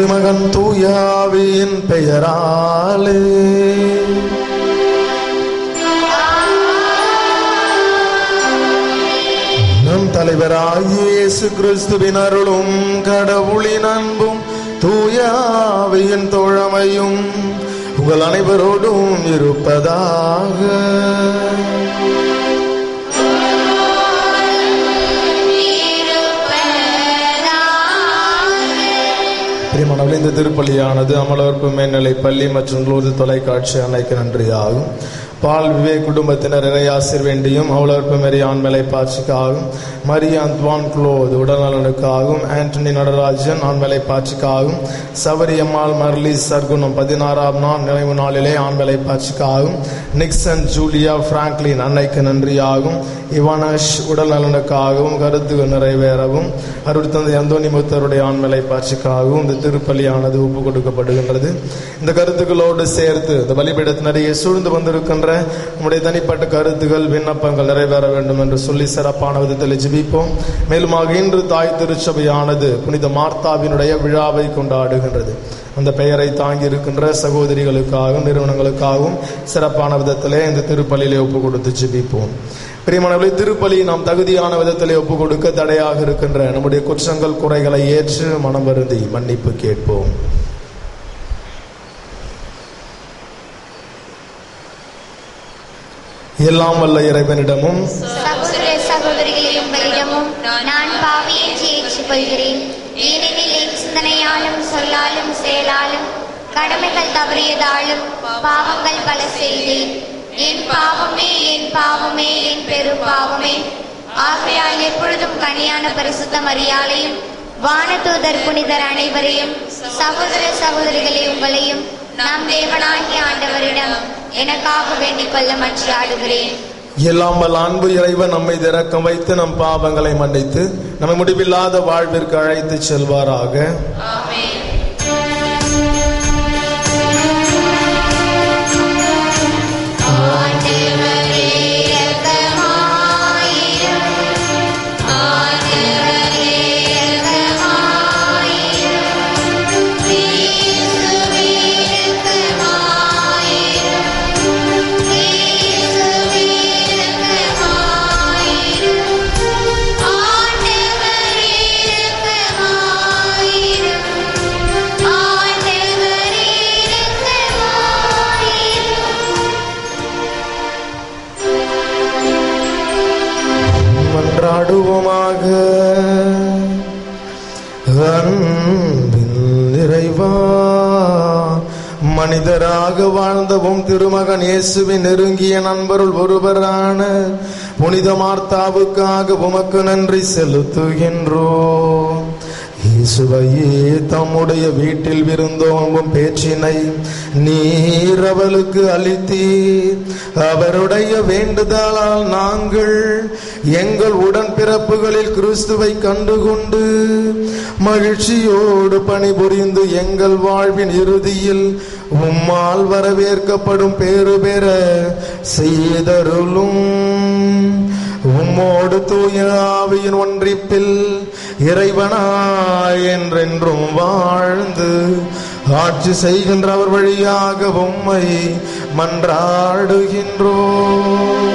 திருமகன் தூயாவியின் பெயராலே நம் தலைவராகிய இயேசு கிறிஸ்துவின் அருளும் கடவுளின் அன்பும் தூயாவியின் தோழமையும் உங்கள் அனைவரோடும் இருப்பதாக பிரியமானவர்களே இந்த திருப்பள்ளியானது அமலவர்ப்பு மேல்நிலை பள்ளி மற்றும் லூர்து தொலைக்காட்சி அன்னைக்கு நன்றியாகும் பால் விவேக் குடும்பத்தினர் இறையாசிர் வேண்டியும் அமலவர்ப்பு மேரி ஆண்மலை பாட்சிக்காகவும் மரிய அந்த்வான் குளோத் உடல்நலனுக்காகவும் ஆண்டனி நடராஜன் ஆண்மலை பாட்சிக்காகவும் சபரியம்மாள் மர்லி சர்க்குணம் பதினாறாம் நாள் நினைவு நாளிலே ஆண்மலை பாட்சிக்காகவும் நிக்சன் ஜூலியா பிராங்க்லின் அன்னைக்கு நன்றியாகும் இவானஷ் உடல் நலனுக்காகவும் கருத்துகள் நிறைவேறவும் அருட்தந்தை அந்தோனி முத்தருடைய ஆண்மலை பாட்சிக்காகவும் இந்த திருப்பலியானது ஒப்பு கொடுக்கப்படுகின்றது இந்த கருத்துக்களோடு சேர்த்து இந்த பலிபீடத்தினரையே சூழ்ந்து வந்திருக்கின்ற நம்முடைய தனிப்பட்ட கருத்துகள் விண்ணப்பங்கள் நிறைவேற வேண்டும் என்று சொல்லி சிறப்பான விதத்தில் ஜெபிப்போம் மேலுமாக இன்று தாய் திருச்சபையானது புனித மார்த்தாவினுடைய விழாவை கொண்டாடுகின்றது அந்த பெயரை தாங்கி இருக்கின்ற சகோதரிகளுக்காகவும் நிறுவனங்களுக்காகவும் சிறப்பான விதத்திலே இந்த திருப்பலியிலே ஒப்பு கொடுத்து ஜெபிப்போம் பிரியமானவர்களே திருப்பலி நாம் தகுதியான விதத்திலே ஒப்பு கொடுக்க தடையாக இருக்கின்ற நம்முடைய குற்றங்கள் குறைகளை ஏற்று மனம் வருந்தி மன்னிப்பு கேட்போம் எல்லாம் வல்ல இறைவனிடமும் சகோதர சகோதரிகளே உங்களிடமும் நான் பாவியை ஏற்றுக்கொள்கிறேன் ஏனெனில் என் சிந்தனையாலும் சொல்லாலும் செயலாலும் கடமைகள் தவறியதாலும் பாவங்கள் பல செய்தேன் என் பாவமே என் பாவமே என் பெரும் பாவமே ஆகையால் எப்பொழுதும் கனியான பரிசுத்த மரியாதையும் வானதூதர் புனிதர் அனைவரையும் சகோதர சகோதரிகளே உங்களையும் நம் தேவனாகிய ஆண்டவரிடம் எனக்காக வேண்டிக் கொள்ள மன்றாடுகிறேன் எல்லாம் வல்ல அன்பு இறைவன் நம்மை திறக்கம் வைத்து நம் பாவங்களை மன்னித்து நம்மை முடிவில்லாத வாழ்விற்கு அழைத்து செல்வாராக ஆண்டவரே இரக்கமாயிரும் ஆண்டவரே இரக்கமாயிரும் இயேசுவே இரக்கமாயிரும் இயேசுவே இரக்கமாயிரும் ஆண்டவரே இரக்கமாயிரும் ஆண்டவரே இரக்கமாயிரும் மன்றாடுவோமாக அன்பின் நிறைவா மனிதராக வாழ்ந்தவும் திருமகன் இயேசுவின் நெருங்கிய நண்பருள் ஒருவரான புனித மார்த்தாவுக்காக உமக்கு நன்றி செலுத்துகின்றோம் இயேசுவையே தம்முடைய வீட்டில் விருந்தோம்பும் பேச்சினை நீர் அவளுக்கு அளித்தீர் அவருடைய வேண்டுதலால் நாங்கள் எங்கள் உடன்பிறப்புகளில் கிறிஸ்துவை கண்டுகொண்டு மகிழ்ச்சியோடு பணிபுரிந்து எங்கள் வாழ்வின் இறுதியில் உம்மால் வரவேற்கப்படும் பேறு பெற செய்தருளும் உம்மோடு தூய ஆவியின் ஒன்றிப்பில் இறைவனாய் என்றென்றும் வாழ்ந்து ஆட்சி செய்கின்ற அவர் வழியாக உம்மை மன்றாடுகின்றோம்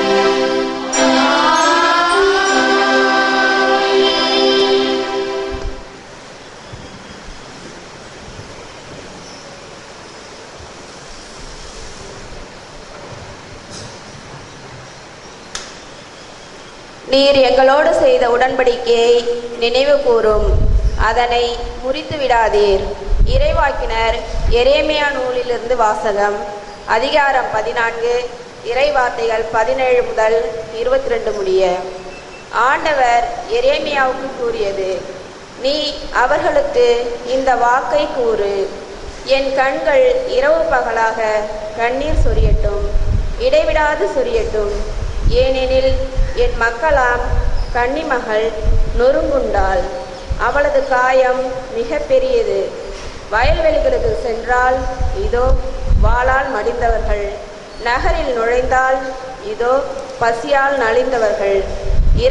நீர் எங்களோடு செய்த உடன்படிக்கையை நினைவு கூறும் அதனை முறித்து விடாதீர் இறைவாக்கினர் எரேமியா நூலிலிருந்து வாசகம் அதிகாரம் பதினான்கு இறைவார்த்தைகள் பதினேழு முதல் இருபத்தி ரெண்டு முடிய ஆண்டவர் எரேமியாவுக்கு கூறியது நீ அவர்களுக்கு இந்த வாக்கை கூறு என் கண்கள் இரவு பகலாக கண்ணீர் சொரியட்டும் இடைவிடாது சொரியட்டும் ஏனெனில் என் மக்களாம் கன்னிமகள் நொறுங்குண்டாள் அவளது காயம் மிக பெரியது வயல்வெளிகளுக்கு சென்றால் இதோ வாளால் மடிந்தவர்கள் நகரில் நுழைந்தால் இதோ பசியால் நலிந்தவர்கள்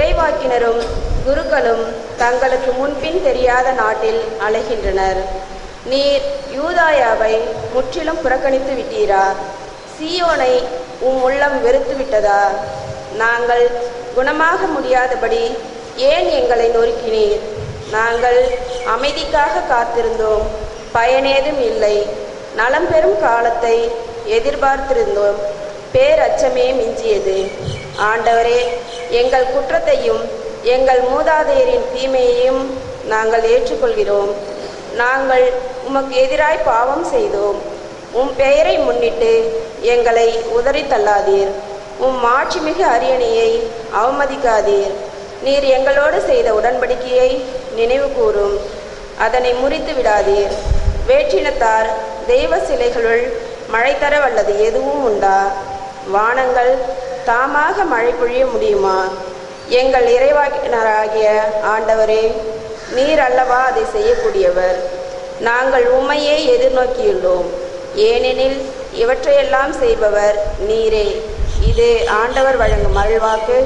இறைவாக்கினரும் குருக்களும் தங்களுக்கு முன்பின் தெரியாத நாட்டில் அலைகின்றனர் நீர் யூதாயாவை முற்றிலும் புறக்கணித்து விட்டீரா சீயோனை உம் உள்ளம் வெறுத்து விட்டதா நாங்கள் குணமாக முடியாதபடி ஏன் எங்களை நொறுக்கினீர் நாங்கள் அமைதிக்காக காத்திருந்தோம் பயனேதும் இல்லை நலம் பெறும் காலத்தை எதிர்பார்த்திருந்தோம் பேரச்சமே மிஞ்சியது ஆண்டவரே எங்கள் குற்றத்தையும் எங்கள் மூதாதையரின் தீமையையும் நாங்கள் ஏற்றுக்கொள்கிறோம் நாங்கள் உமக்கு எதிராய் பாவம் செய்தோம் உம் பெயரை முன்னிட்டு எங்களை உதறி தள்ளாதீர் உம் மாட்சிமிகு அரியணையை அவமதிக்காதீர் நீர் எங்களோடு செய்த உடன்படிக்கையை நினைவு கூறும் அதனை முறித்து விடாதீர் வேற்றினத்தார் தெய்வ சிலைகளுள் மழை தர வல்லது எதுவும் உண்டா வானங்கள் தாமாக மழை பொழிய முடியுமா எங்கள் இறைவாக்கினராகிய ஆண்டவரே நீர் அல்லவா அதை செய்யக்கூடியவர் நாங்கள் உம்மையே எதிர்நோக்கியுள்ளோம் ஏனெனில் இவற்றையெல்லாம் செய்பவர் நீரே இது ஆண்டவர் வழங்கும் அருள்வாக்கு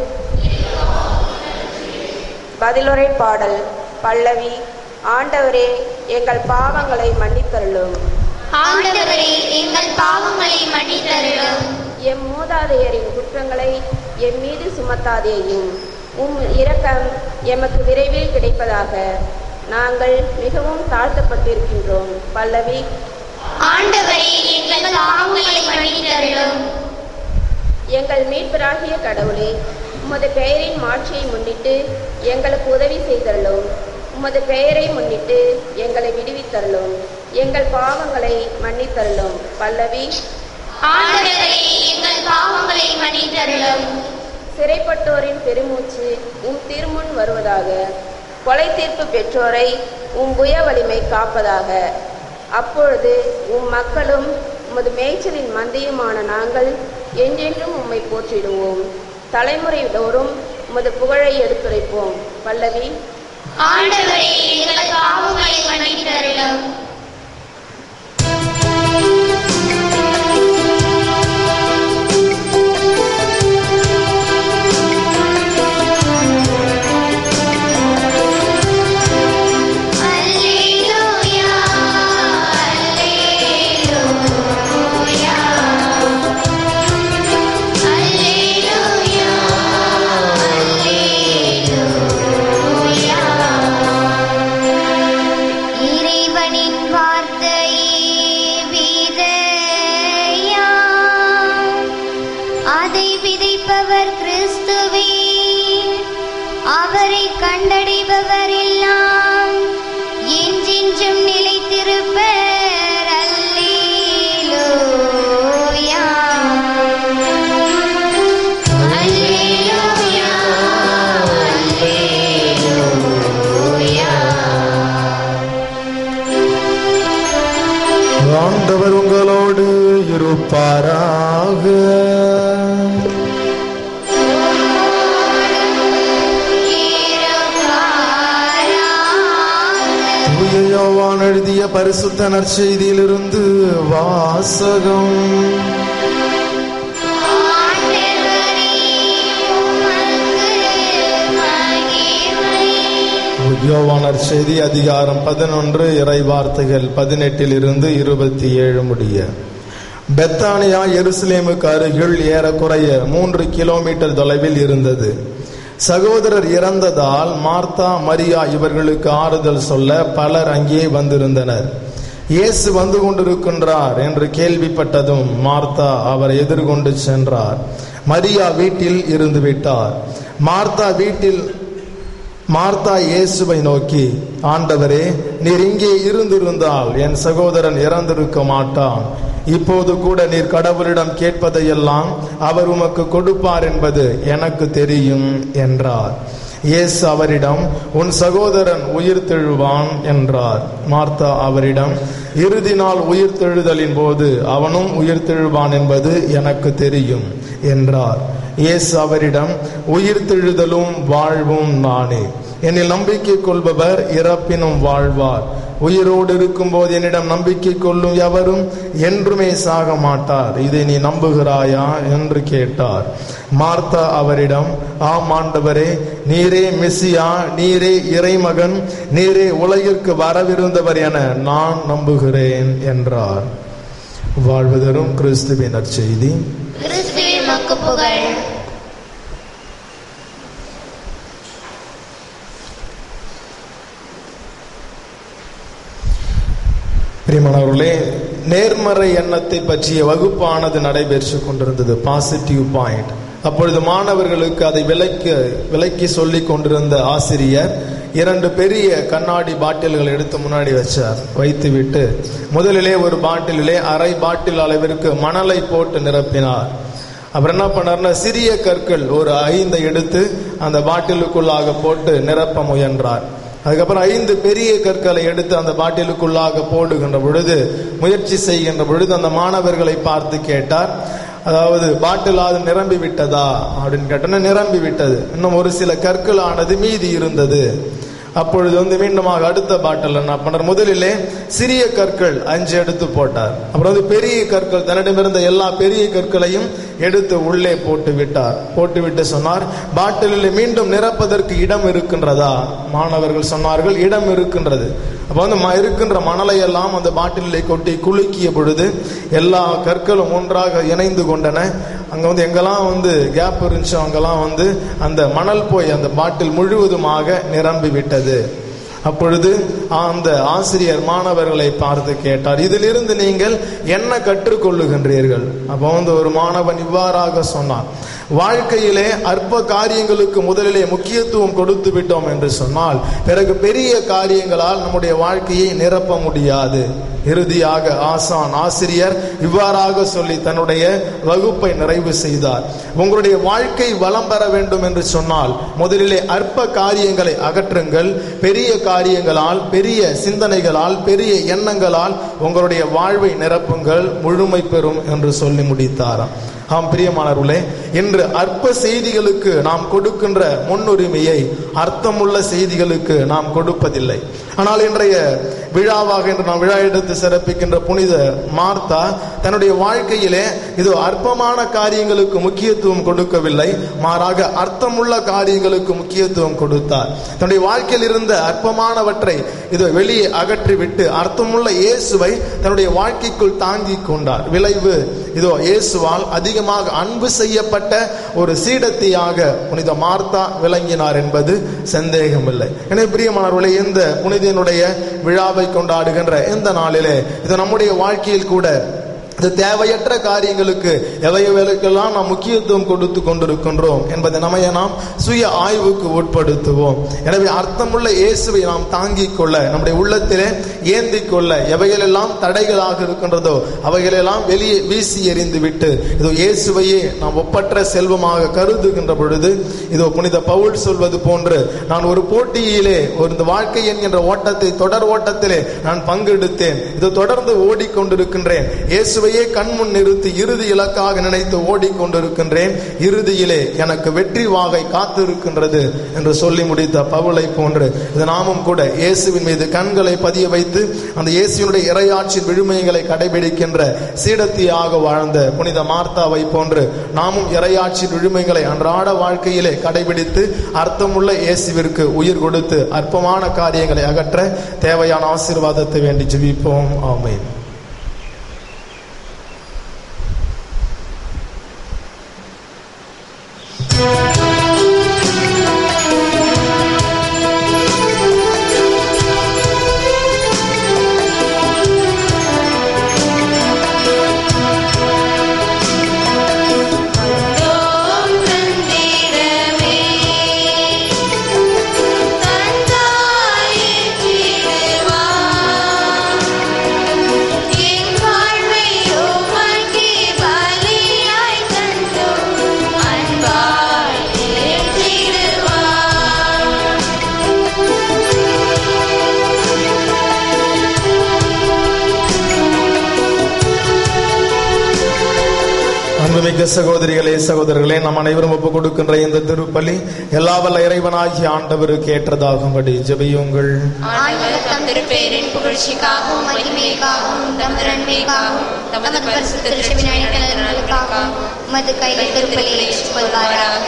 பதிலுரை பாடல் பல்லவி ஆண்டவரே எங்கள் பாவங்களை மன்னித்தருளும் ஆண்டவரே எங்கள் பாவங்களை மன்னித்தருளும் எம் மூதாதையரின் குற்றங்களை எம் மீது சுமத்தாதேயும் உம் இரக்கம் எமக்கு விரைவில் கிடைப்பதாக நாங்கள் மிகவும் தாழ்த்தப்பட்டிருக்கின்றோம் பல்லவி ஆண்டவரே எங்கள் பாவங்களை மன்னித்தருளும் எங்கள் மீட்பராகிய கடவுளே உமது பெயரின் மாட்சியை முன்னிட்டு எங்களுக்கு உதவி செய்தருளும் உமது பெயரை முன்னிட்டு எங்களை விடுவித்தருளும் எங்கள் பாவங்களை மன்னித்தருளும் பல்லவி ஆண்டவரே எங்கள் பாவங்களை மன்னித்தருளும் சிறைப்பட்டோரின் பெருமூச்சு உம் திருமுன் வருவதாக கொலை தீர்ப்பு பெற்றோரை உம் புய வலிமை காப்பதாக அப்பொழுது உம் மக்களும் உமது மேய்ச்சலின் மந்தியுமான நாங்கள் என்றென்றும் உம்மை போற்றிடுவோம் தலைமுறை தோறும் உமது புகழை எடுத்துரைப்போம் பல்லவி ஆண்டவரே எங்கள் பாவங்களை மன்னித்தருளும் அல்லேலூயா அல்லேலூயா அல்லேலூயா அல்லேலூயா இறைவனின் வார்த்தையே விதையா அதை விதைப்பவர் கிறிஸ்துவே அவரை கண்டடைபவர் எல்லாம் என்றென்றும் நிலைத்திருப்பர் அல்லேலூயா அல்லேலூயா அல்லேலூயா ஆண்டவர் உங்களோடு இருப்பாராக தூய யோவான் எழுதிய பரிசுத்த நற்செய்தியிலிருந்து வாசகம் யோவானர் செய்தி அதிகாரம் பதினொன்று இறை வார்த்தைகள் பதினெட்டில் இருந்து இருபத்தி ஏழு முடிய பெத்தானியா எருசலேமுக்கு அருகில் ஏறக்குறைய மூன்று கிலோமீட்டர் தொலைவில் இருந்தது சகோதரர் இறந்ததால் மார்த்தா மரியா இவர்களுக்கு ஆறுதல் சொல்ல பலர் அங்கே வந்திருந்தனர் இயேசு வந்து கொண்டிருக்கின்றார் என்று கேள்விப்பட்டதும் மார்த்தா அவர் எதிர்கொண்டு சென்றார் மரியா வீட்டில் இருந்து விட்டார் மார்த்தா வீட்டில் மார்த்தா இயேசுவை நோக்கி ஆண்டவரே நீர் இங்கே இருந்திருந்தால் என் சகோதரன் இறந்திருக்க மாட்டான் இப்போது கூட நீர் கடவுளிடம் கேட்பதையெல்லாம் அவர் உமக்கு கொடுப்பார் என்பது எனக்கு தெரியும் என்றார் இயேசு அவரிடம் உன் சகோதரன் உயிர் தெழுவான் என்றார் மார்த்தா அவரிடம் இறுதி நாள் உயிர் தெழுதலின் போது அவனும் உயிர் தெழுவான் என்பது எனக்கு தெரியும் என்றார் இயேசு அவரிடம் உயிர் தெழுதலும் வாழ்வும் நானே என்னில் நம்பிக்கை கொள்பவர் இறப்பினும் வாழ்வார் உயிரோடு இருக்கும்போது என்னிடம் நம்பிக்கை கொள்ளும் எவரும் என்றுமே சாக மாட்டார் இதை நீ நம்புகிறாயா என்று கேட்டார் மார்த்தா அவரிடம் ஆம் ஆண்டவரே நீரே மெசியா நீரே இறைமகன் நீரே உலகிற்கு வரவிருந்தவர் என நான் நம்புகிறேன் என்றார் வாழ்வதரும் கிறிஸ்துவின் நற்செய்தி கிறிஸ்துவே மக்கு புகழ் பிரியமானவர்களே நேர்மறை எண்ணத்தை பற்றிய வகுப்பானது நடைபெற்று கொண்டிருந்தது பாசிட்டிவ் பாயிண்ட் அப்பொழுது மாணவர்களுக்கு அதை விலைக்கு விலைக்கு சொல்லிக் கொண்டிருந்த ஆசிரியர் இரண்டு பெரிய கண்ணாடி பாட்டில்கள் எடுத்து முன்னாடி வச்சார் வைத்துவிட்டு முதலிலே ஒரு பாட்டிலிலே அரை பாட்டில் அளவிற்கு மணலை போட்டு நிரப்பினார் அப்புறம் என்ன பண்ணார்னா சிறிய கற்கள் ஒரு ஐந்தை எடுத்து அந்த பாட்டிலுக்குள்ளாக போட்டு நிரப்ப முயன்றார் அதுக்கப்புறம் ஐந்து பெரிய கற்களை எடுத்து அந்த பாட்டிலுக்குள்ளாக போடுகின்ற பொழுது முயற்சி செய்கின்ற பொழுது அந்த மாணவர்களை பார்த்து கேட்டார் அதாவது பாட்டிலாவது நிரம்பி விட்டதா அப்படின்னு கேட்டோன்னா நிரம்பி விட்டது இன்னும் ஒரு சில கற்கள் ஆனது மீதி இருந்தது அப்பொழுது வந்து மீண்டுமாக அடுத்த பாட்டில் என்ன பண்றார் முதலிலே சிறிய கற்கள் அஞ்சு எடுத்து போட்டார் அப்புறம் வந்து பெரிய கற்கள் தன்னிடமிருந்த எல்லா பெரிய கற்களையும் எடுத்து உள்ளே போட்டு விட்டார் போட்டு விட்டு சொன்னார் பாட்டிலில் மீண்டும் நிரப்பதற்கு இடம் இருக்கின்றதா மாணவர்கள் சொன்னார்கள் இடம் இருக்கின்றது அப்போ வந்து ம- இருக்கின்ற மணலை எல்லாம் அந்த பாட்டிலில் கொட்டி குலுக்கிய பொழுது எல்லா கற்களும் ஒன்றாக இணைந்து கொண்டன அங்க வந்து எங்கெல்லாம் வந்து கேப் இருந்துச்சோ அங்கெல்லாம் வந்து அந்த மணல் போய் அந்த பாட்டில் முழுவதுமாக நிரம்பி விட்டது அப்பொழுது அந்த ஆசிரியர் மாணவர்களை பார்த்து கேட்டார் இதிலிருந்து நீங்கள் என்ன கற்றுக்கொள்ளுகின்றீர்கள் அப்போ வந்து ஒரு மாணவன் இவ்வாறாக சொன்னான் வாழ்க்கையிலே அற்ப காரியங்களுக்கு முதலிலே முக்கியத்துவம் கொடுத்து விட்டோம் என்று சொன்னால் பிறகு பெரிய காரியங்களால் நம்முடைய வாழ்க்கையை நிரப்ப முடியாது இறுதியாக ஆசான் ஆசிரியர் இவ்வாறாக சொல்லி தன்னுடைய வகுப்பை நிறைவு செய்தார் உங்களுடைய வாழ்க்கை வளம் பெற வேண்டும் என்று சொன்னால் முதலிலே அற்ப காரியங்களை அகற்றுங்கள் பெரிய காரியங்களால் பெரிய சிந்தனைகளால் பெரிய எண்ணங்களால் உங்களுடைய வாழ்வை நிரப்புங்கள் முழுமை பெறும் என்று சொல்லி முடித்தாராம் ஆம் பிரியமானவர்களே இன்று அற்ப செய்திகளுக்கு நாம் கொடுக்கின்ற முன்னுரிமையை அர்த்தமுள்ள செய்திகளுக்கு நாம் கொடுப்பதில்லை ஆனால் இன்றைய விழாவாக இன்று நாம் விழா எடுத்து சிறப்பிக்கின்ற புனித மார்த்தா தன்னுடைய வாழ்க்கையிலே இது அற்பமான காரியங்களுக்கு முக்கியத்துவம் கொடுக்கவில்லை மாறாக அர்த்தமுள்ள காரியங்களுக்கு முக்கியத்துவம் கொடுத்தார் தன்னுடைய வாழ்க்கையில் இருந்த அற்பமானவற்றை இது வெளியே அகற்றிவிட்டு அர்த்தமுள்ள இயேசுவை தன்னுடைய வாழ்க்கைக்குள் தாங்கிக் கொண்டார் விளைவு இதோ இயேசுவால் அதிகமாக அன்பு செய்யப்பட்ட ஒரு சீடத்தியாக புனித மார்த்தா விளங்கினார் என்பது சந்தேகமில்லை எனவே பிரியமானவர்களே இந்த புனிதனுடைய விழாவை கொண்டாடுகின்ற இந்த நாளிலே இது நம்முடைய வாழ்க்கையில் கூட இது தேவையற்ற காரியங்களுக்கு எவையவைகளுக்கெல்லாம் நாம் முக்கியத்துவம் கொடுத்து கொண்டிருக்கின்றோம் என்பதை நம்மைய நாம் சுய ஆய்வுக்கு உட்படுத்துவோம் எனவே அர்த்தமுள்ள இயேசுவை நாம் தாங்கிக் கொள்ள நம்முடைய உள்ளத்திலே ஏந்திக் கொள்ள எவைகளெல்லாம் தடைகளாக இருக்கின்றதோ அவைகளெல்லாம் வெளியே வீசி எறிந்து விட்டு இதோ இயேசுவையே நாம் ஒப்பற்ற செல்வமாக கருதுகின்ற பொழுது இதோ புனித பவுல் சொல்வது போன்று நான் ஒரு போட்டியிலே ஒரு இந்த வாழ்க்கை என்கின்ற ஓட்டத்தை தொடர் ஓட்டத்திலே நான் பங்கெடுத்தேன் இது தொடர்ந்து ஓடிக்கொண்டிருக்கின்றேன் இயேசுவையே கண்முன் நிறுத்தி இறுதி இலக்காக நினைத்து ஓடிக்கொண்டிருக்கின்றேன் இறுதியிலே எனக்கு வெற்றி வாகை காத்திருக்கின்றது என்று சொல்லி முடித்த பவுலை போன்று இது நாமும் கூட இயேசுவின் மீது கண்களை பதிய வைத்து அந்த இயேசுவினுடைய இறையாட்சி விழுமைகளை கடைபிடிக்கின்ற சீடத்தியாக வாழ்ந்த புனித மார்த்தாவை போன்று நாமும் இறையாட்சி விழுமைகளை அன்றாட வாழ்க்கையிலே கடைபிடித்து அர்த்தமுள்ள இயேசுவிற்கு உயிர் கொடுத்து அற்பமான காரியங்களை அகற்ற தேவையான ஆசீர்வாதத்தை வேண்டி ஜெபிப்போம் ஆமென் தோம் தந்திடமே தந்தாயே தீருவா என் வாழ்வை உமக்கே பலியாய் தந்தோம் அன்பாய் அன்புமிக்க சகோதரிகளே சகோதரர்களே நம் அனைவரும் ஒப்புக் கொடுக்கின்ற இந்த திருப்பலி எல்லா வல்ல இறைவனாகிய ஆண்டவருக்கு ஏற்றதாகும்படி ஜெபியுங்கள் ஆண்டவர் தம் திருப்பெயரின் புகழ்ச்சிக்காகவும் மகிமைக்காகவும் தம் நன்மைக்காகவும் தமது பரிசுத்த திருச்சபின் அழைத்தலுக்காகவும் உமது கையில் திருப்பலியை ஏற்றுக்கொள்வாராக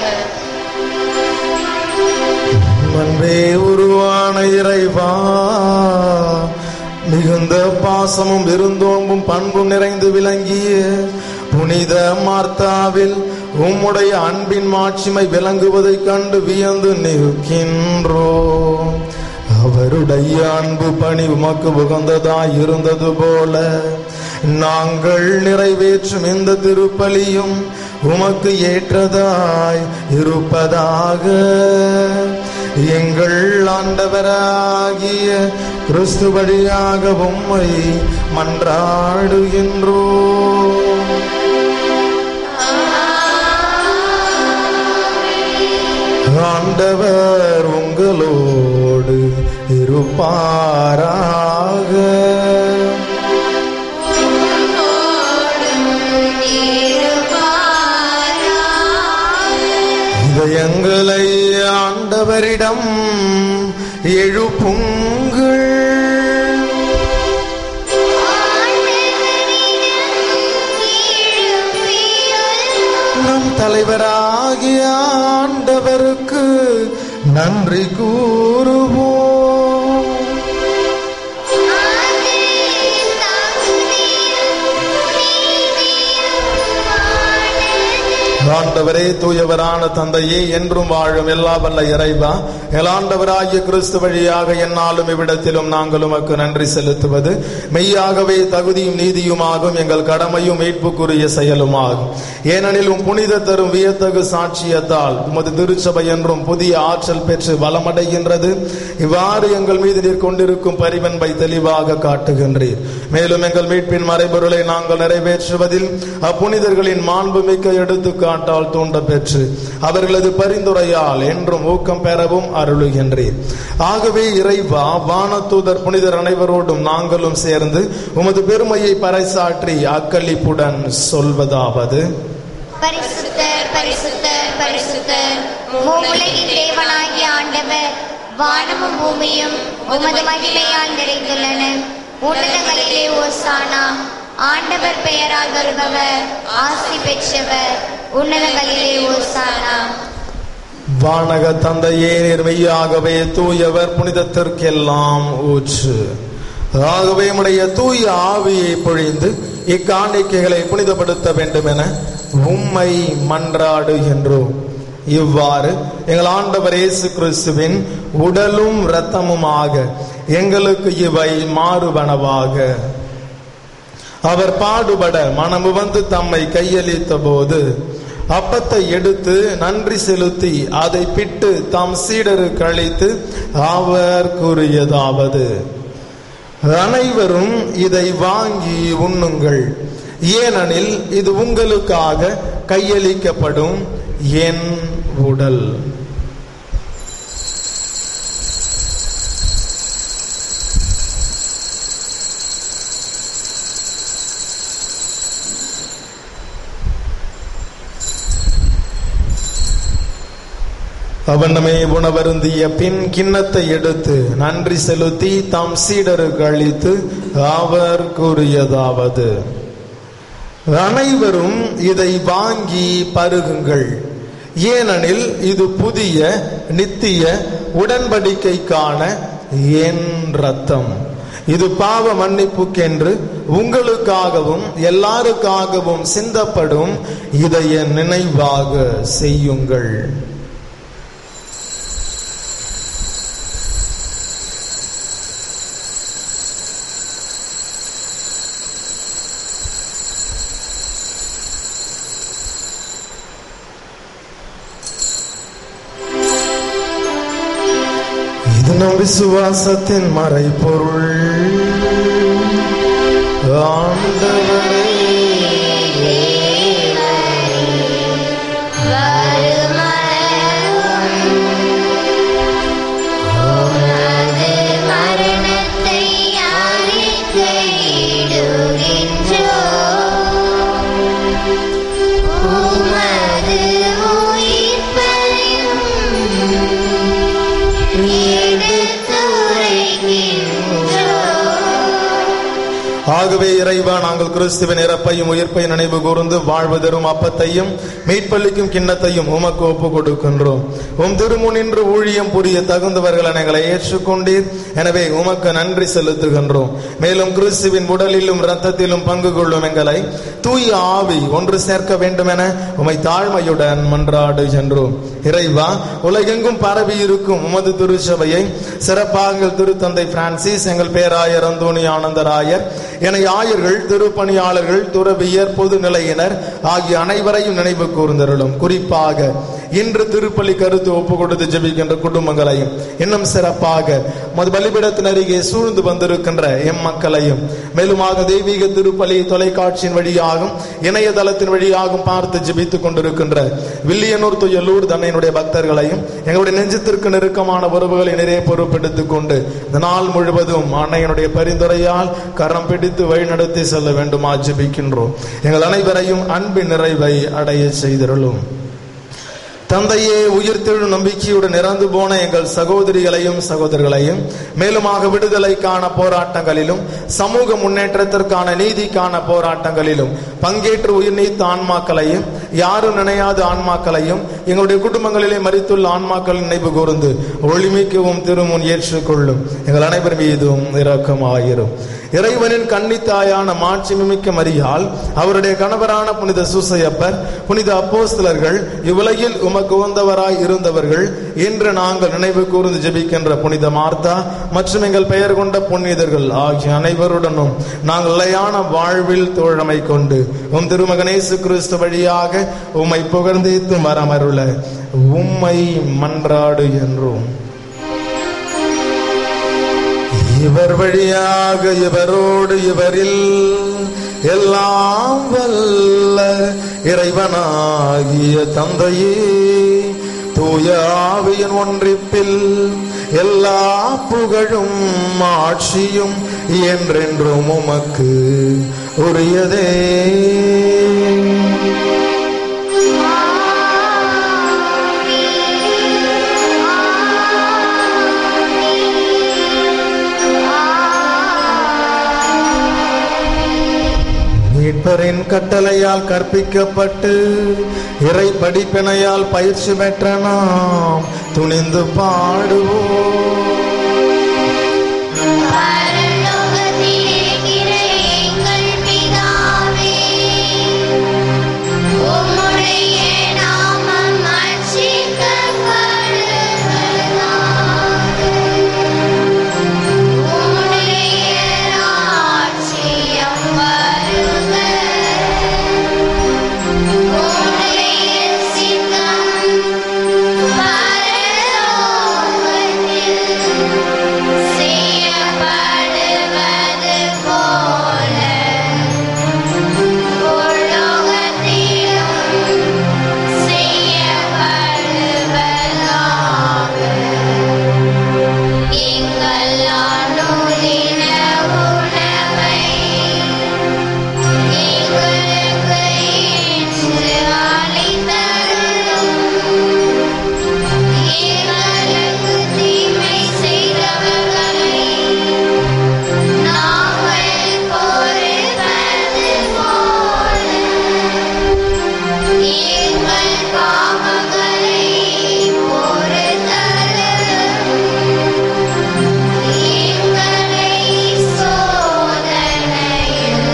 அன்பே உருவான இறைவா மிகுந்த பாசமும் விருந்தோம்பும் பண்பும் நிறைந்து விளங்கிய புனித மார்த்தாவில் உம்முடைய அன்பின் மாட்சிமை விளங்குவதைக் கண்டு வியந்து நிற்கின்றோ அவருடைய அன்பு பணி உமக்கு உகந்ததாய் இருந்தது போல நாங்கள் நிறைவேற்றும் இந்த திருப்பலியும் உமக்கு ஏற்றதாய் இருப்பதாக எங்கள் ஆண்டவராகிய கிறிஸ்து வழியாக உம்மை மன்றாடுகின்றோ ஆண்டவர் உங்களோடு இருப்பாராக இதயங்களை ஆண்டவரிடம் எழுப்புங்கள் நம் தலைவராகிய ஆண்டவருக்கு நன்றி கூறுவோம் ஆண்டவரே தூயவரான தந்தையே என்றும் வாழும் எல்லா வல்ல இறைவா எலாண்டவராகிய கிறிஸ்து வழியாக என்னாலும் இவ்விடத்திலும் நாங்கள் உமக்கு நன்றி செலுத்துவது மெய்யாகவே தகுதியும் நீதியுமாகும் எங்கள் கடமையும் மீட்புக்குரிய செயலுமாகும் ஏனெனில் உம் புனித தரும் வியத்தகு சாட்சியத்தால் உமது திருச்சபை என்றும் புதிய ஆற்றல் பெற்று வளமடைகின்றது இவ்வாறு எங்கள் மீது நீர் கொண்டிருக்கும் பரிவன்பை தெளிவாக காட்டுகின்றீர் மேலும் எங்கள் மீட்பின் மறைபொருளை நாங்கள் நிறைவேற்றுவதில் அப்புனிதர்களின் மாண்புமிக்க எடுத்துக்காட்டால் தூண்ட பெற்று அவர்களது பரிந்துரையால் என்றும் ஊக்கம் பெறவும் அருளுகின்றீர் ஆகவே இறைவா வானதூதர் புனிதர் அனைவரோடும் நாங்களும் சேர்ந்து உமது பெருமையை பறைசாற்றி அக்களிப்புடன் சொல்வதாவது பரிசுத்தர் பரிசுத்தர் பரிசுத்தர் மூவுலகின் தேவனாகிய ஆண்டவர் வானமும் பூமியும் உமது மகிமையால் நிறைந்துள்ளன உன்னதங்களிலே ஓசானா ஆண்டவர் பெயரால் வருபவர் ஆசி பெற்றவர் உன்னதங்களிலே ஓசானா வானக தந்தையே நீர் மெய்யாகவே தூயவர் புனிதத்திற்கெல்லாம் ஊற்று ஆகவே உடைய தூய ஆவியை பொழிந்து இக்காணிக்கைகளை புனிதப்படுத்த வேண்டும் என உம்மை மன்றாடுகின்றோம் இவ்வாறு எங்கள் ஆண்டவர் இயேசு கிறிஸ்துவின் உடலும் இரத்தமுமாக எங்களுக்கு இவை மாறுபனவாக அவர் பாடுபட மனமு வந்து தம்மை கையளித்த போது அப்பத்தை எடுத்து நன்றி செலுத்தி அதை பிட்டு தாம் சீடருக்கு அளித்து அவர் கூறியதாவது அனைவரும் இதை வாங்கி உண்ணுங்கள் ஏனெனில் இது உங்களுக்காக கையளிக்கப்படும் என் உடல் அவனமே உணவருந்திய பின் கிண்ணத்தை எடுத்து நன்றி செலுத்தி தாம் சீடருக்கு அளித்து அவர் கூறியதாவது அனைவரும் இதை வாங்கி பருகுங்கள் ஏனெனில் இது புதிய நித்திய உடன்படிக்கைக்கான என் ரத்தம் இது பாவ மன்னிப்புக்கென்று உங்களுக்காகவும் எல்லாருக்காகவும் சிந்தப்படும் இதைய நினைவாக செய்யுங்கள் இது நம் விசுவாசத்தின் மறைபொருள் ஆண்டவரே மரணத்தை அறிக்கையிடுகின்றோம் ஆகவே இறைவா நாங்கள் கிறிஸ்துவின் இறப்பையும் உயிர்ப்பையும் நினைவு கூர்ந்து வாழ்வு தரும் அப்பத்தையும் மீட்பளிக்கும் கிண்ணத்தையும் உமக்கு ஒப்பு கொடுக்கின்றோம் உம் திருமுனின்று ஊழியம் புரிய தகுந்தவர்கள் எங்களை ஏற்றுக்கொண்டீர் எனவே உமக்கு நன்றி செலுத்துகின்றோம் மேலும் கிறிஸ்துவின் உடலிலும் இரத்தத்திலும் பங்கு கொள்ளும் எங்களை தூய ஆவி ஒன்று சேர்க்க வேண்டும் என உமை தாழ்மையுடன் மன்றாடுகின்றோம் இறைவா உலகெங்கும் பரவி இருக்கும் உமது திருச்சபையை சிறப்பாக எங்கள் திருத்தந்தை பிரான்சிஸ் எங்கள் பேராயர் அந்தோணி ஆனந்தராயர் என ஆயர்கள் திருப்பணியாளர்கள் துறவியர் பொதுநிலையினர் ஆகிய அனைவரையும் நினைவு கூர்ந்தருளும் குறிப்பாக இன்று திருப்பலி கருத்து ஒப்பு கொடுத்து ஜெபிக்கின்ற குடும்பங்களையும் இன்னும் சிறப்பாக மது பலிபிடத்தின் அருகே சூழ்ந்து வந்திருக்கின்ற எம் மக்களையும் மேலுமாக தெய்வீக திருப்பலி தொலைக்காட்சியின் வழியாகும் இணையதளத்தின் வழியாகும் பார்த்து ஜெபித்துக் கொண்டிருக்கின்ற வில்லியனூர் துய லூர் தன்னையினுடைய பக்தர்களையும் எங்களுடைய நெஞ்சத்திற்கு நெருக்கமான உறவுகளை நிறைய பொறுப்பெடுத்துக் கொண்டு இந்த நாள் முழுவதும் அன்னையனுடைய பரிந்துரையால் கரம் பிடித்து வழிநடத்தி செல்ல வேண்டுமா ஜெபிக்கின்றோம் எங்கள் அனைவரையும் அன்பின் நிறைவை அடைய செய்திருளும் தந்தையே உயிர்த்தெழு நம்பிக்கையுடன் இறந்து போன எங்கள் சகோதரிகளையும் சகோதரர்களையும் மேலுமாக விடுதலைக்கான போராட்டங்களிலும் சமூக முன்னேற்றத்திற்கான நீதிக்கான போராட்டங்களிலும் பங்கேற்று உயிர் நீத்த ஆன்மாக்களையும் யாரும் நினையாத ஆன்மாக்களையும் எங்களுடைய குடும்பங்களிலே மறித்துள்ள ஆன்மாக்கள் நினைவு கூர்ந்து ஒளிமிக்கவும் திருமுன் ஏற்றுக்கொள்ளும் எங்கள் அனைவர் மீதும் இரக்கமாயிரும் இறைவனின் கன்னித்தாயான மாட்சிமிக்க மரியாள் அவருடைய கணவரான புனித சூசையப்பர் புனித அப்போஸ்தலர்கள் இவ்வுலகில் உமக்கு உகந்தவராய் இருந்தவர்கள் இன்று நாங்கள் நினைவு கூர்ந்து ஜெபிக்கின்ற புனித மார்த்தா மற்றும் எங்கள் பெயர் கொண்ட புனிதர்கள் ஆகிய அனைவருடனும் நாங்கள் நிலையான வாழ்வில் தோழமை கொண்டு உம் திருமகனேசு கிறிஸ்து வழியாக உம்மை புகழ்ந்தேத்து மரமருள உம்மை மன்றாடு என்றோம் இவர் வழியாக இவரோடு இவரில் எல்லாம் வல்ல இறைவனாகிய தந்தையே தூய ஆவியின் ஒன்றிப்பில் எல்லா புகழும் ஆட்சியும் என்றென்றும் உமக்கு உரியதே மீட்பரின் கட்டளையால் கற்பிக்கப்பட்டு இறை படிப்பினையால் பயிற்சி பெற்ற நாம் துணிந்து பாடுவோம் பரலோகத்தில் இருக்கிற எங்கள் பிதாவே, உம்முடைய நாமம் அர்ச்சிக்கப்படுவதாக. உம்முடைய ராஜ்யம் வருக. உம்முடைய சித்தம் பரலோகத்தில் செய்யப்படுவது போல உலகத்திலும் செய்யப்படுவதாக. எங்கள் அனுதின உணவை எங்களுக்கு இன்று அளித்தருளும். எங்களுக்கு தீமை செய்தவர்களை நாங்கள் பொறுப்பது போல எங்கள் பாவங்களை பொறுத்தருளும். எங்களை சோதனையில்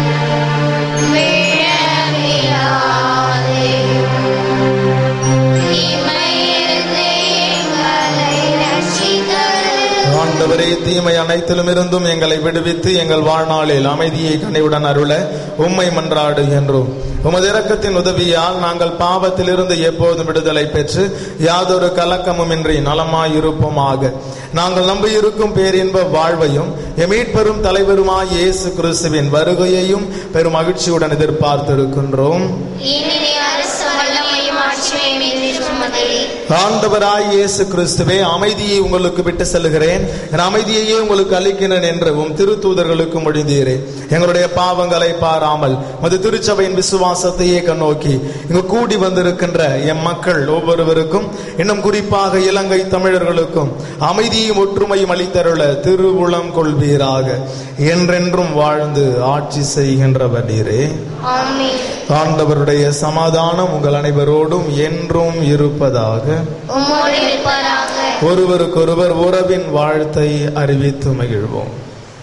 விழவிடாதேயும். தீமையிலிருந்து எங்களை ரட்சித்தருளும். ஆண்டவரே தீமை அனைத்திலும் இருந்தும் எங்களை விடுவித்து எங்கள் வாழ்நாளில் அமைதியை கனிவுடன் அருள உம்மை மன்றாடு என்றோம் உமது இரக்கத்தின் உதவியால் நாங்கள் பாவத்திலிருந்து எப்போதும் விடுதலை பெற்று யாதொரு கலக்கமுமின்றி நலமாயிருப்போமாக நாங்கள் நம்பியிருக்கும் பேரின்ப வாழ்வையும் எமீட்பெரும் தலைவருமாய் இயேசு கிறிஸ்துவின் வருகையையும் பெரும் மகிழ்ச்சியுடன் எதிர்பார்த்திருக்கின்றோம் இனி அரசு வல்லமையும் ஆட்சியும் என்றும் மகளே ஆண்டவராய் இயேசு கிறிஸ்துவே அமைதியை உங்களுக்கு விட்டு செல்கிறேன் என் அமைதியையே உங்களுக்கு அளிக்கிறேன் என்று உம் திருத்தூதர்களுக்கு மொழிந்தீரே எங்களுடைய பாவங்களை பாராமல் மது திருச்சபையின் விசுவாசத்தையே கண்ணோக்கி இங்கு கூடி வந்திருக்கின்ற எம் மக்கள் ஒவ்வொருவருக்கும் இன்னும் குறிப்பாக இலங்கை தமிழர்களுக்கும் அமைதியும் ஒற்றுமையும் அளித்தருள திருவுளம் கொள்வீராக என்றென்றும் வாழ்ந்து ஆட்சி செய்கின்றவர் நீரே ஆமென் ஆண்டவருடைய சமாதானம் உங்கள் அனைவரோடும் என்றும் இருப்பதாக உம்மோடு இருப்பாராக ஒருவருக்கொருவர் உறவின் வாழ்த்தை அறிவித்து மகிழ்வோம்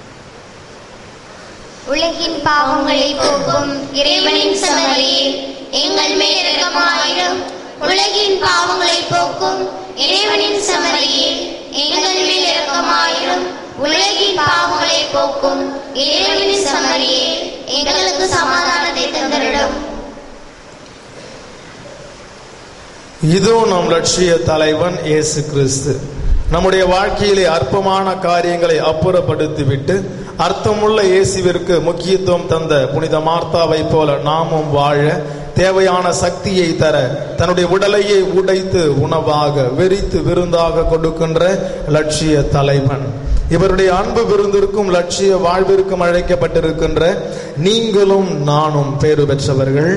உலகின் பாவங்களை போக்கும் இறைவனின் சமரியே எங்கள் மேல் இரக்கமாயிரும் உலகின் பாவங்களை போக்கும் இறைவனின் சமரியே எங்கள் மேல் இரக்கமாயிரும் உலகின் பாவங்களை போக்கும் இறைவனின் சமரியே எங்களுக்கு சமாதானத்தை தந்தரிடும் இதோ நம் லட்சிய தலைவன் இயேசு கிறிஸ்து நம்முடைய வாழ்க்கையிலே அற்பமான காரியங்களை அப்புறப்படுத்திவிட்டு அர்த்தமுள்ள இயேசுவிற்கு முக்கியத்துவம் தந்த புனித மார்த்தாவை போல நாமும் வாழ தேவையான சக்தியை தர தன்னுடைய உடலையே உடைத்து உணவாக வெறித்து விருந்தாக கொடுக்கின்ற லட்சிய தலைவன் இவருடைய அன்பு விருந்திற்கும் லட்சிய வாழ்விற்கும் அழைக்கப்பட்டிருக்கின்ற நீங்களும் நானும் பேறு பெற்றவர்கள்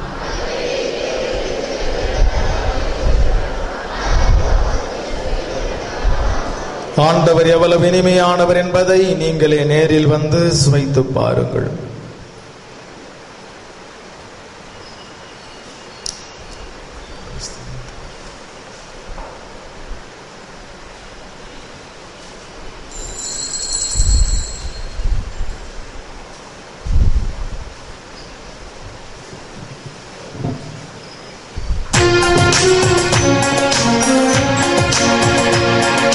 ஆண்டவர் எவ்வளவு இனிமையானவர் என்பதை நீங்களே நேரில் வந்து சுவைத்து பாருங்கள்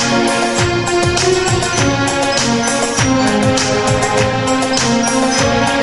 ஆமென்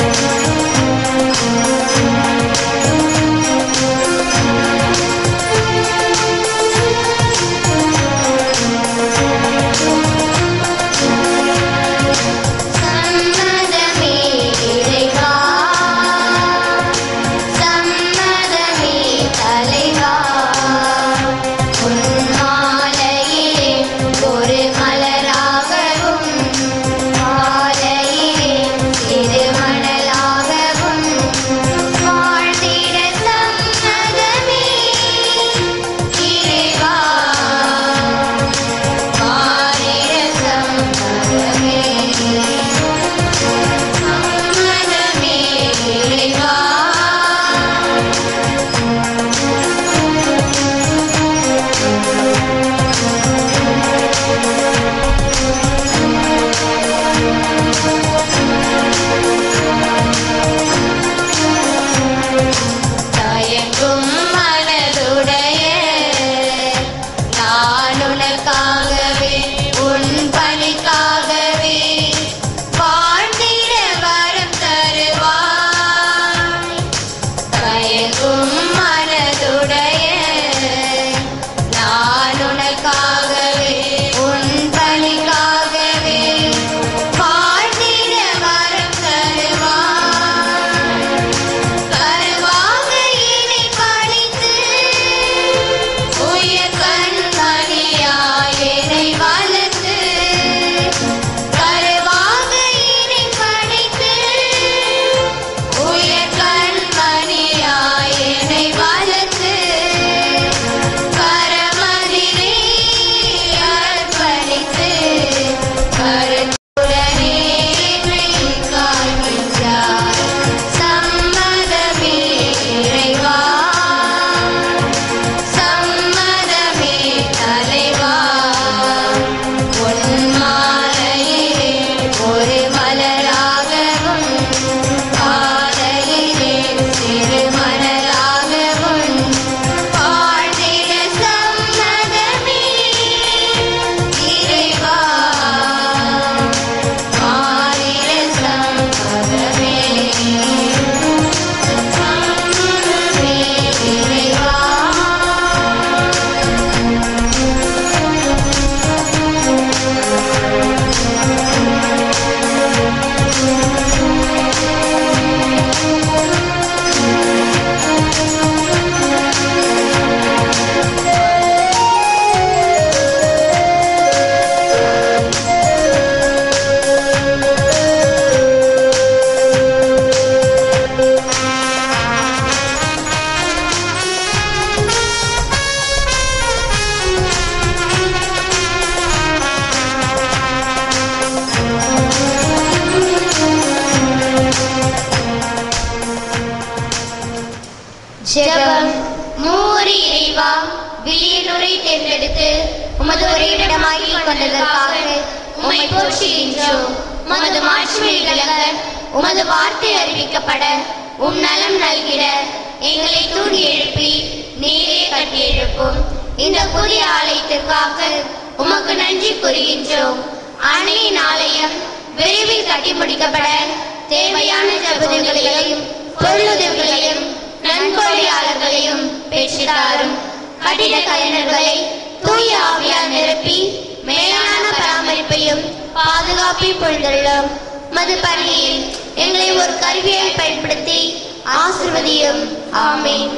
தேர்ந்தெடுத்து உமது ஒரு இடமாக்கி கொண்டதற்காக உம்மை போற்றுகின்றோம் உமது மாட்சிமை விளங்க உமது வார்த்தை அறிவிக்கப்பட உம் நலம் நல்கிட எங்களை தூண்டி எழுப்பி நீரே கட்டி எழுப்பும் இந்த புதிய ஆலயத்திற்காக உமக்கு நன்றி கூறுகின்றோம் அணையின் ஆலயம் விரைவில் கட்டி முடிக்கப்பட தேவையான ஜபுதங்களையும் பொருளுதவிகளையும் நன்கொடையாளர்களையும் பெற்றுத்தாரும் கட்டிட கலைஞர்களை தூய ஆவியால் நிரப்பி மேலான பராமரிப்பையும் பாதுகாப்பையும் பொழுதுள்ளோம் மது பணியில் எங்களை ஒரு கருவியை பயன்படுத்தி ஆசிர்வதியும் ஆமென்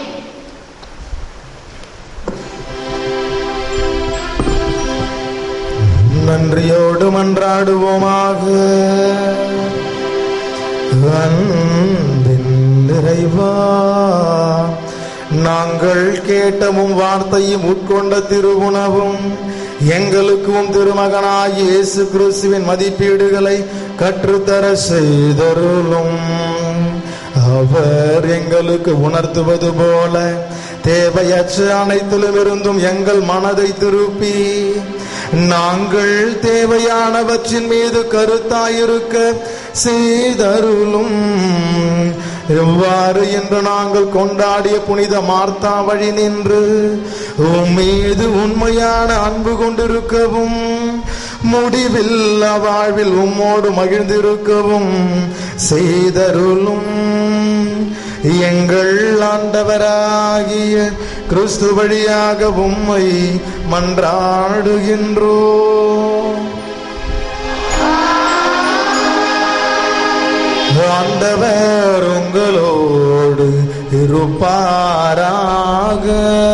நன்றியோடு மன்றாடுவோமாக அன்பின் நிறைவா நாங்கள் கேட்டவும் வார்த்தையும் உட்கொண்ட திருவுணவும் எங்களுக்கும் திருமகனாய் இயேசு கிறிஸ்துவின் மதிப்பீடுகளை கற்றுத்தர செய்தருளும் அவர் எங்களுக்கு உணர்த்துவது போல தேவையற்ற அனைத்திலும் இருந்தும் எங்கள் மனதை திருப்பி நாங்கள் தேவையானவற்றின் மீது கருத்தாயிருக்க செய்தருளும் எவ்வாறு என்று நாங்கள் கொண்டாடிய புனித மார்த்தா வழி நின்று உம் மீது உண்மையான அன்பு கொண்டிருக்கவும் முடிவில்லா வாழ்வில் உம்மோடு மகிழ்ந்திருக்கவும் செய்தருளும் எங்கள் ஆண்டவராகிய கிறிஸ்து வழியாக உம்மை மன்றாடுகின்றோம் ஆண்டவர் உங்களோடு இருப்பாராக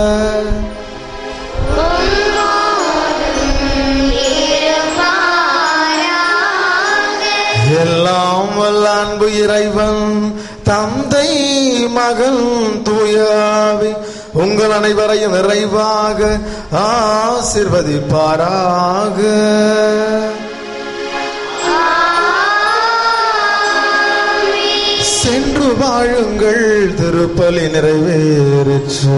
எல்லாம் வல்ல அன்பு இறைவன் தந்தை மகன் தூயாவி உங்கள் அனைவரையும் நிறைவாக ஆசிர்வதிப்பாராக சென்று வாழுங்கள் திருப்பலி நிறைவேறிற்று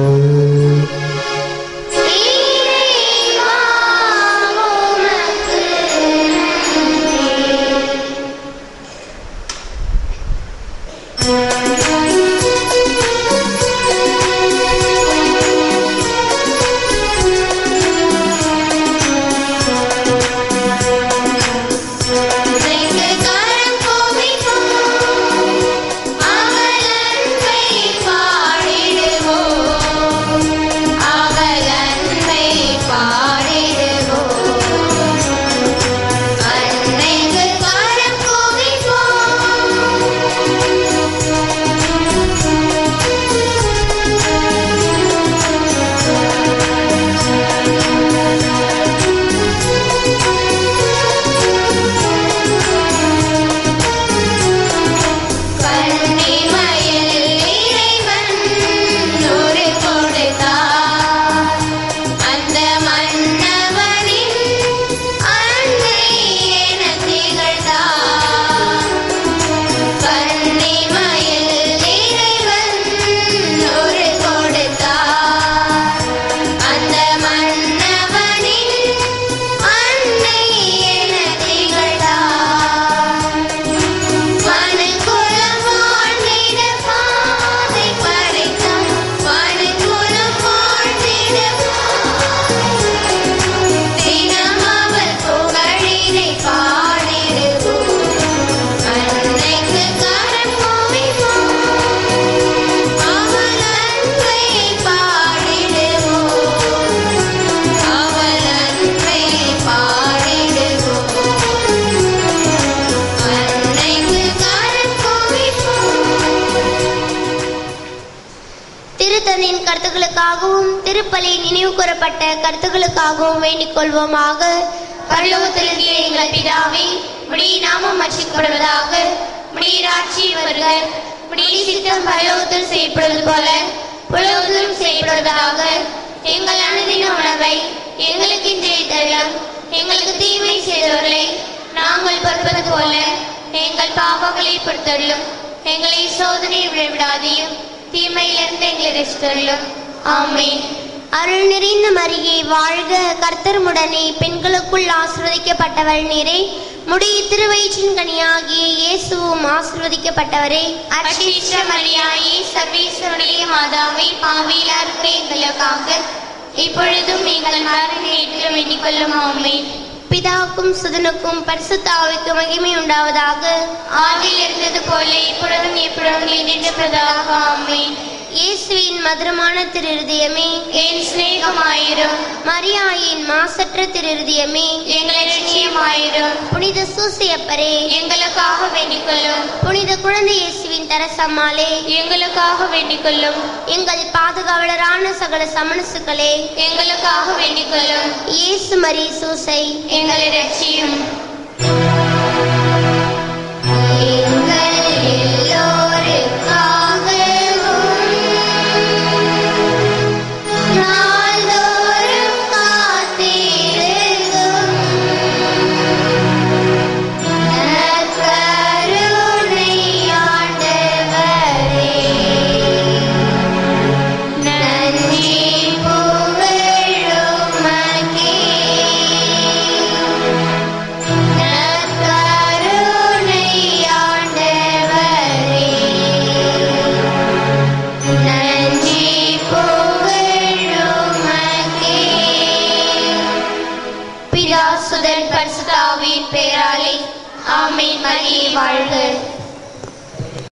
அந்த மன்னவனின் அன்னை என திகழ்ந்தார் கன்னிமயில் இறைவன் ஒரு கொடுத்தார் அந்த மன்னவனின் அன்னை என திகழ்ந்தார் மனுக்குலம் வாழ்ந்திட பாதை படைத்தான் மனுக்குலம் வாழ்ந்திட தினம் அவள் புகழினை பாடிடுவோம் அன்னைக்கு கரம் குவிப்போம் அவள் அன்பை பாடிடுவோம் அவள் அன்பை பாடிடுவோம் அன்னைக்கு கரம் குவிப்போம் திருத்தந்தையின் கருத்துக்களுக்காகவும் திருப்பலி நினைவு கூறப்பட்ட கருத்துக்களுக்காகவும் வேண்டிக் கொள்வோமாக பரலோகத்தில் இருக்கிற எங்கள் பிதாவே உடைய நாமம் மச்சிக்கப்படுவதாக உடைய ராட்சி வருக உடைய சித்தம் பரலோகத்தில் செய்யப்படுவது போல புலோகத்திலும் செய்யப்படுவதாக எங்கள் அனுதின உணவை எங்களுக்கு இன்றைய தருளம் எங்களுக்கு தீமை செய்தவர்களை நாங்கள் பொறுப்பது போல எங்கள் பாவங்களை பொறுத்தருளும் எங்களை சோதனை விடாதையும் தீமையிலிருந்து எங்களை ரசித்தருளும் ஆமென் அருள் நிறைந்த மரியே வாழ்க கர்த்தருமுடனே பெண்களுக்குள் ஆசிர்வதிக்கப்பட்டவள் நீரே முடிய திருவயிற்றின் கனியாகிய இயேசுவும் ஆசிர்வதிக்கப்பட்டவரே அச்சிஷ்ட மரியாயே சர்வேஸ்வருடைய மாதாவை பாவியிலா இருக்கிற எங்களுக்காக இப்பொழுதும் எங்கள் மரண நேரத்திலும் எண்ணிக்கொள்ளும் ஆமே பிதாவுக்கும் சுதனுக்கும் பரிசுத்தாவிக்கும் மகிமை உண்டாவதாக ஆதியில் இருந்தது போல இப்பொழுதும் எப்பொழுதும் என்றென்று பிரதாக ஆமே இயேசுவின் மதுரமான திருருதயமே என் சிநேகமாயிரும் மரியாயின் மாசற்ற திருருதயமே எங்களை நிச்சயமாயிரும் புனித சூசியப்பரே எங்களுக்காக வேண்டிக்கொள்ளும் புனித குழந்தை இயேசுவின் தரசம்மாளே எங்களுக்காக வேண்டிக்கொள்ளும் எங்கள் பாதுகாவலரான சகல சமணசுக்களே எங்களுக்காக வேண்டிக்கொள்ளும் இயேசு மரி சூசை எங்களை ரட்சியும் நாள்தோறும் காத்திருக்கும் நற்கருணை ஆண்டவரே, நன்றி புகழுமக்கே. நற்கருணை ஆண்டவரே, நன்றி புகழுமக்கே. பிதா சுதன் பரிசுத்தாவின் பெயராலே ஆமென் மரியே வாழ்க